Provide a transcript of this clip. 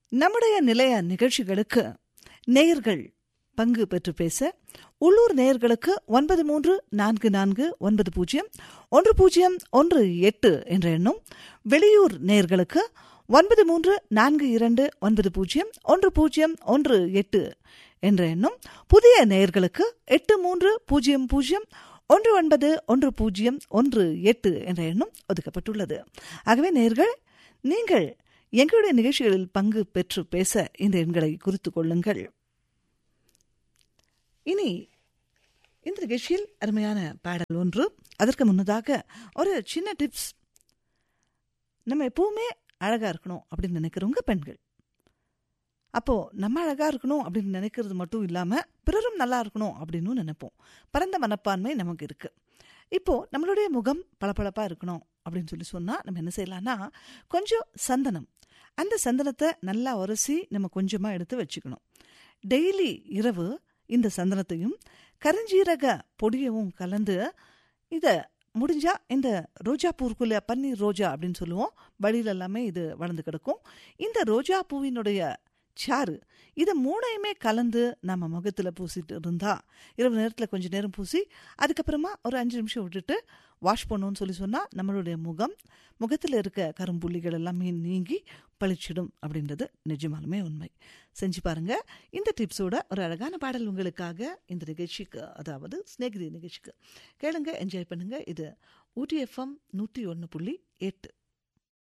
நம்முடைய நிலைய நிகழ்ச்சிகளுக்கு நேயர்கள் பங்கு பெற்று பேச உள்ளூர் நேயர்களுக்கு ஒன்பது மூன்று நான்கு நான்கு ஒன்பது பூஜ்ஜியம் ஒன்று பூஜ்ஜியம் ஒன்று எட்டு என்ற எண்ணும் வெளியூர் நேயர்களுக்கு ஒன்பது மூன்று நான்கு இரண்டு ஒன்பது பூஜ்ஜியம் ஒன்று பூஜ்ஜியம் ஒன்று எட்டு என்ற எண்ணும் புதிய நேயர்களுக்கு எட்டு மூன்று பூஜ்ஜியம் பூஜ்ஜியம் ஒன்று ஒன்பது ஒன்று பூஜ்ஜியம் ஒன்று எட்டு என்ற எண்ணும் ஒதுக்கப்பட்டுள்ளது ஆகவே நேர்கள் நீங்கள் எங்களுடைய நிகழ்ச்சிகளில் பங்கு பெற்று பேச இந்த எண்களை குறித்துக் கொள்ளுங்கள் இனி இந்த நிகழ்ச்சியில் அருமையான பாடல் ஒன்று அதற்கு முன்னதாக ஒரு சின்ன டிப்ஸ் நம்ம எப்பவுமே அழகா இருக்கணும் அப்படின்னு நினைக்கிறவங்க பெண்கள் அப்போ நம்ம அழகா இருக்கணும் அப்படின்னு நினைக்கிறது மட்டும் இல்லாம பிறரும் நல்லா இருக்கணும் அப்படின்னு நினைப்போம் பரந்த மனப்பான்மை நமக்கு இருக்கு இப்போ நம்மளுடைய முகம் பளபளப்பா இருக்கணும் அப்படின்னு சொல்லி சொன்னா நம்ம என்ன செய்யலாம்னா கொஞ்சம் சந்தனம் அந்த சந்தனத்தை நல்லா உரசி நம்ம கொஞ்சமா எடுத்து வச்சுக்கணும் டெய்லி இரவு இந்த சந்தனத்தையும் கருஞ்சீரக பொடியவும் கலந்து இதை முடிஞ்சா இந்த ரோஜா பூருக்குள்ள பன்னீர் ரோஜா அப்படின்னு சொல்லுவோம் வழியில எல்லாமே இது வளர்ந்து கிடக்கும் இந்த ரோஜா பூவினுடைய சாறு இதை மூணையுமே கலந்து நம்ம முகத்தில் பூசிட்டு இருந்தா இரவு நேரத்தில் கொஞ்ச நேரம் பூசி அதுக்கப்புறமா ஒரு அஞ்சு நிமிஷம் விட்டுட்டு வாஷ் பண்ணோன்னு சொல்லி சொன்னால் நம்மளுடைய முகம் முகத்தில் இருக்க கரும்புள்ளிகள் எல்லாமே நீங்கி பளிச்சிடும் அப்படின்றது நிஜமாலுமே உண்மை செஞ்சு பாருங்க இந்த டிப்ஸோட ஒரு அழகான பாடல் உங்களுக்காக இந்த நிகழ்ச்சிக்கு அதாவது ஸ்நேகிதி நிகழ்ச்சிக்கு கேளுங்க என்ஜாய் பண்ணுங்க இது ஊட்டி எஃப்எம் நூற்றி ஒன்று புள்ளி எட்டு